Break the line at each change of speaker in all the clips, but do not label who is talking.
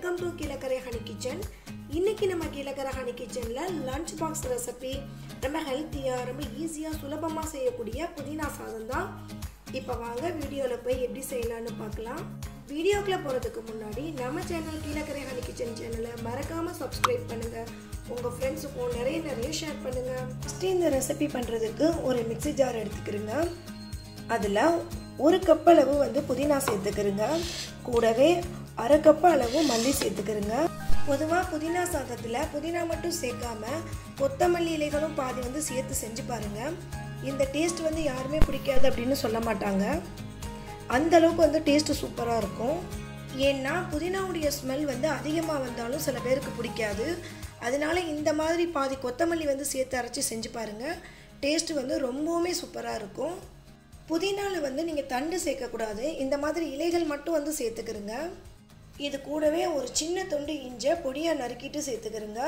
welcome to Kilakarai honey kitchen இன்னைக்கு நம்ம Kilakarai honey கிச்சனில் லஞ்ச் பாக்ஸ் ரெசிபி ரொம்ப ஹெல்த்தியாக ரொம்ப ஈஸியாக சுலபமாக செய்யக்கூடிய புதினா சாதம் தான் இப்போ வாங்க வீடியோவில் போய் எப்படி செய்யலாம்னு பார்க்கலாம் வீடியோக்குள்ளே போகிறதுக்கு முன்னாடி நம்ம சேனல் கீழக்கரை ஹனி கிச்சன் சேனலை மறக்காமல் சப்ஸ்கிரைப் பண்ணுங்கள் உங்கள் ஃப்ரெண்ட்ஸுக்கும் நிறைய நிறைய ஷேர் பண்ணுங்கள் ஃபஸ்ட்டு இந்த ரெசிபி பண்ணுறதுக்கு ஒரு மிக்ஸி ஜார் எடுத்துக்கிறேங்க அதில் ஒரு கப் அளவு வந்து புதினா சேர்த்துக்கிறேங்க கூடவே அரை கப் அளவு மல்லி சேர்த்துக்கிறேங்க பொதுவாக புதினா சாதத்தில் புதினா மட்டும் சேர்க்காம கொத்தமல்லி இலைகளும் பாதி வந்து சேர்த்து செஞ்சு பாருங்கள் இந்த டேஸ்ட் வந்து யாருமே பிடிக்காது அப்படின்னு சொல்ல மாட்டாங்க அந்த அளவுக்கு வந்து டேஸ்ட்டு சூப்பராக இருக்கும் ஏன்னா புதினாவுடைய ஸ்மெல் வந்து அதிகமாக வந்தாலும் சில பேருக்கு பிடிக்காது அதனால இந்த மாதிரி பாதி கொத்தமல்லி வந்து சேர்த்து அரைச்சி செஞ்சு பாருங்கள் டேஸ்ட்டு வந்து ரொம்பவுமே சூப்பராக இருக்கும் புதினாவில் வந்து நீங்கள் தண்டு சேர்க்கக்கூடாது இந்த மாதிரி இலைகள் மட்டும் வந்து சேர்த்துக்கிறங்க இது கூடவே ஒரு சின்ன துண்டு இஞ்சை பொடியாக நறுக்கிட்டு சேர்த்துக்கிறங்க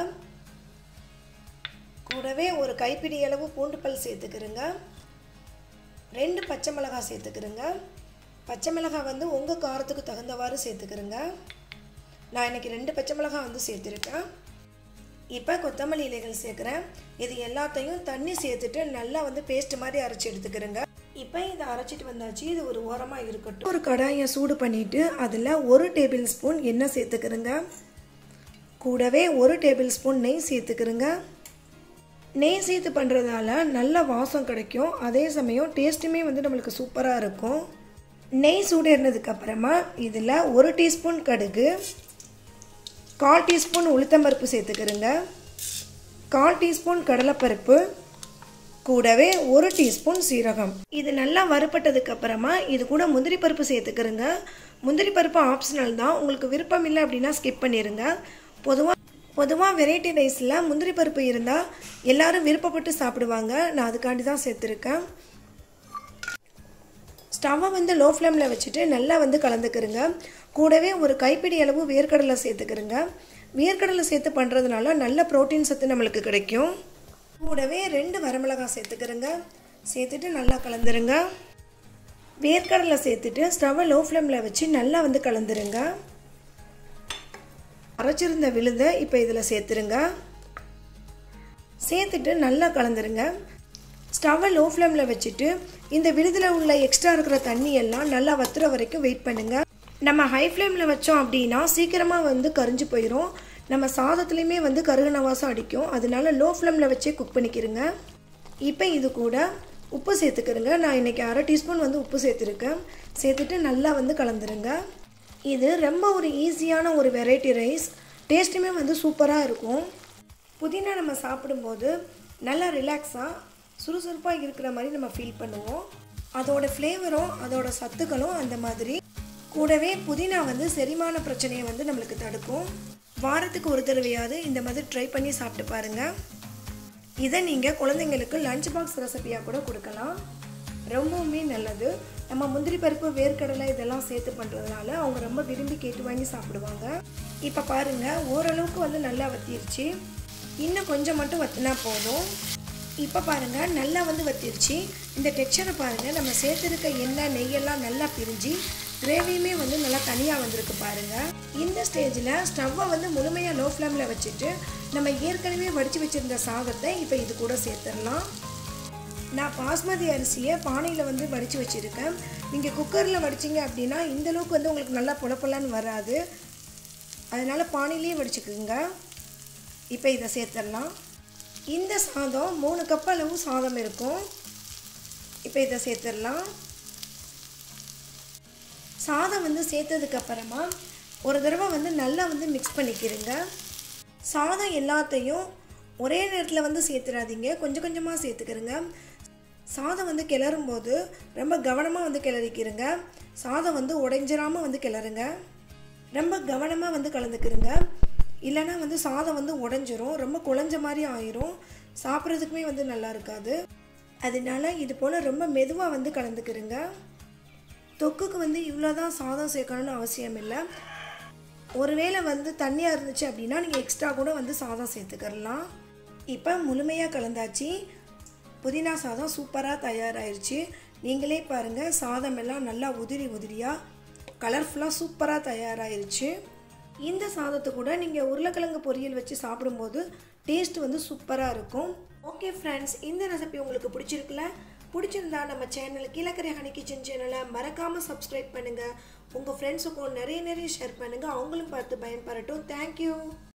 கூடவே ஒரு கைப்பிடி அளவு பூண்டு பல் சேர்த்துக்கிறங்க ரெண்டு பச்சை மிளகாய் சேர்த்துக்கிறங்க பச்சை மிளகாய் வந்து உங்கள் காரத்துக்கு தகுந்தவாறு சேர்த்துக்கிறங்க நான் இன்றைக்கி ரெண்டு பச்சை மிளகாய் வந்து சேர்த்துருக்கேன் இப்போ கொத்தமல்லி இலைகள் சேர்க்குறேன் இது எல்லாத்தையும் தண்ணி சேர்த்துட்டு நல்லா வந்து பேஸ்ட் மாதிரி அரைச்சி எடுத்துக்கிறேங்க இப்போ இதை அரைச்சிட்டு வந்தாச்சு இது ஒரு ஓரமாக இருக்கட்டும் ஒரு கடாயை சூடு பண்ணிவிட்டு அதில் ஒரு டேபிள் ஸ்பூன் எண்ணெய் சேர்த்துக்கிறேங்க கூடவே ஒரு டேபிள் ஸ்பூன் நெய் சேர்த்துக்கிறேங்க நெய் சேர்த்து பண்ணுறதால நல்ல வாசம் கிடைக்கும் அதே சமயம் டேஸ்ட்டுமே வந்து நம்மளுக்கு சூப்பராக இருக்கும் நெய் சூடேறினதுக்கப்புறமா இதில் ஒரு டீஸ்பூன் கடுகு கால் டீஸ்பூன் உளுத்தம்பருப்பு சேர்த்துக்கிறேங்க கால் டீஸ்பூன் கடலைப்பருப்பு கூடவே ஒரு டீஸ்பூன் சீரகம் இது நல்லா வறுப்பட்டதுக்கு அப்புறமா இது கூட முந்திரி பருப்பு சேர்த்துக்கிறேங்க முந்திரி பருப்பு ஆப்ஷனல் தான் உங்களுக்கு விருப்பம் இல்லை அப்படின்னா ஸ்கிப் பண்ணிடுங்க பொதுவாக பொதுவாக வெரைட்டி ரைஸில் முந்திரி பருப்பு இருந்தால் எல்லாரும் விருப்பப்பட்டு சாப்பிடுவாங்க நான் அதுக்காண்டி தான் சேர்த்துருக்கேன் ஸ்டவ்வை வந்து லோ ஃப்ளேமில் வச்சுட்டு நல்லா வந்து கலந்துக்கிறங்க கூடவே ஒரு கைப்பிடி அளவு வேர்க்கடலை சேர்த்துக்கிறங்க வேர்க்கடலை சேர்த்து பண்ணுறதுனால நல்ல ப்ரோட்டீன் சத்து நம்மளுக்கு கிடைக்கும் கூடவே ரெண்டு வரமிளகாய் சேர்த்துக்கிறங்க சேர்த்துட்டு நல்லா கலந்துருங்க வேர்க்கடலை சேர்த்துட்டு ஸ்டவ்வை லோ ஃப்ளேமில் வச்சு நல்லா வந்து கலந்துருங்க அரைச்சிருந்த விழுதை இப்போ இதில் சேர்த்துருங்க சேர்த்துட்டு நல்லா கலந்துருங்க ஸ்டவ்வை லோ ஃப்ளேமில் வச்சுட்டு இந்த விருதில் உள்ள எக்ஸ்ட்ரா இருக்கிற தண்ணி எல்லாம் நல்லா வத்துற வரைக்கும் வெயிட் பண்ணுங்கள் நம்ம ஹை ஃப்ளேமில் வச்சோம் அப்படின்னா சீக்கிரமாக வந்து கரிஞ்சு போயிடும் நம்ம சாதத்துலேயுமே வந்து கருகின வாசம் அடிக்கும் அதனால லோ ஃப்ளேமில் வச்சே குக் பண்ணிக்கிறங்க இப்போ இது கூட உப்பு சேர்த்துக்கிறங்க நான் இன்றைக்கி அரை டீஸ்பூன் வந்து உப்பு சேர்த்துருக்கேன் சேர்த்துட்டு நல்லா வந்து கலந்துருங்க இது ரொம்ப ஒரு ஈஸியான ஒரு வெரைட்டி ரைஸ் டேஸ்ட்டுமே வந்து சூப்பராக இருக்கும் புதினா நம்ம சாப்பிடும்போது நல்லா ரிலாக்ஸாக சுறுசுறுப்பாக இருக்கிற மாதிரி நம்ம ஃபீல் பண்ணுவோம் அதோட ஃப்ளேவரும் அதோட சத்துக்களும் அந்த மாதிரி கூடவே புதினா வந்து செரிமான பிரச்சனையை வந்து நம்மளுக்கு தடுக்கும் வாரத்துக்கு ஒரு தடவையாவது இந்த மாதிரி ட்ரை பண்ணி சாப்பிட்டு பாருங்கள் இதை நீங்கள் குழந்தைங்களுக்கு லஞ்ச் பாக்ஸ் ரெசிபியாக கூட கொடுக்கலாம் ரொம்பவுமே நல்லது நம்ம முந்திரி பருப்பு வேர்க்கடலை இதெல்லாம் சேர்த்து பண்ணுறதுனால அவங்க ரொம்ப விரும்பி கேட்டு வாங்கி சாப்பிடுவாங்க இப்போ பாருங்கள் ஓரளவுக்கு வந்து நல்லா வத்திருச்சு இன்னும் கொஞ்சம் மட்டும் வத்தினா போதும் இப்போ பாருங்கள் நல்லா வந்து வத்திருச்சு இந்த டெக்ஸ்சரை பாருங்கள் நம்ம சேர்த்துருக்க எண்ணெய் நெய்யெல்லாம் நல்லா பிரிஞ்சு கிரேவியுமே வந்து நல்லா தனியாக வந்திருக்கு பாருங்கள் இந்த ஸ்டேஜில் ஸ்டவ்வை வந்து முழுமையாக லோ ஃப்ளேமில் வச்சுட்டு நம்ம ஏற்கனவே வடித்து வச்சுருந்த சாதத்தை இப்போ இது கூட சேர்த்துடலாம் நான் பாஸ்மதி அரிசியை பானையில் வந்து வடித்து வச்சுருக்கேன் நீங்கள் குக்கரில் வடிச்சிங்க அப்படின்னா இந்தளவுக்கு வந்து உங்களுக்கு நல்லா புலப்பலான்னு வராது அதனால் பானையிலேயே வடிச்சுக்குங்க இப்போ இதை சேர்த்துடலாம் இந்த சாதம் மூணு கப் அளவு சாதம் இருக்கும் இப்போ இதை சேர்த்துடலாம் சாதம் வந்து சேர்த்ததுக்கப்புறமா ஒரு தடவை வந்து நல்லா வந்து மிக்ஸ் பண்ணிக்கிறங்க சாதம் எல்லாத்தையும் ஒரே நேரத்தில் வந்து சேர்த்துடாதீங்க கொஞ்சம் கொஞ்சமாக சேர்த்துக்கிறங்க சாதம் வந்து கிளறும் போது ரொம்ப கவனமாக வந்து கிளறிக்கிறங்க சாதம் வந்து உடைஞ்சிராமல் வந்து கிளறுங்க ரொம்ப கவனமாக வந்து கலந்துக்கிறங்க இல்லைனா வந்து சாதம் வந்து உடஞ்சிரும் ரொம்ப குழஞ்ச மாதிரி ஆயிரும் சாப்பிட்றதுக்குமே வந்து நல்லா இருக்காது அதனால இது போல் ரொம்ப மெதுவாக வந்து கலந்துக்கிறங்க தொக்குக்கு வந்து இவ்வளோ தான் சாதம் சேர்க்கணும்னு அவசியம் இல்லை ஒருவேளை வந்து தண்ணியாக இருந்துச்சு அப்படின்னா நீங்கள் எக்ஸ்ட்ரா கூட வந்து சாதம் சேர்த்துக்கிறலாம் இப்போ முழுமையாக கலந்தாச்சு புதினா சாதம் சூப்பராக தயாராகிருச்சு நீங்களே பாருங்கள் சாதம் எல்லாம் நல்லா உதிரி உதிரியாக கலர்ஃபுல்லாக சூப்பராக தயாராகிருச்சு இந்த சாதத்தை கூட நீங்கள் உருளைக்கிழங்கு பொரியல் வச்சு சாப்பிடும்போது டேஸ்ட் வந்து சூப்பராக இருக்கும் ஓகே ஃப்ரெண்ட்ஸ் இந்த ரெசிபி உங்களுக்கு பிடிச்சிருக்குல்ல பிடிச்சிருந்தா நம்ம சேனல் கீழக்கரை ஹனி கிச்சன் சேனலை மறக்காமல் சப்ஸ்கிரைப் பண்ணுங்கள் உங்கள் ஃப்ரெண்ட்ஸுக்கும் நிறைய நிறைய ஷேர் பண்ணுங்கள் அவங்களும் பார்த்து பயன்பெறட்டும் தேங்க்யூ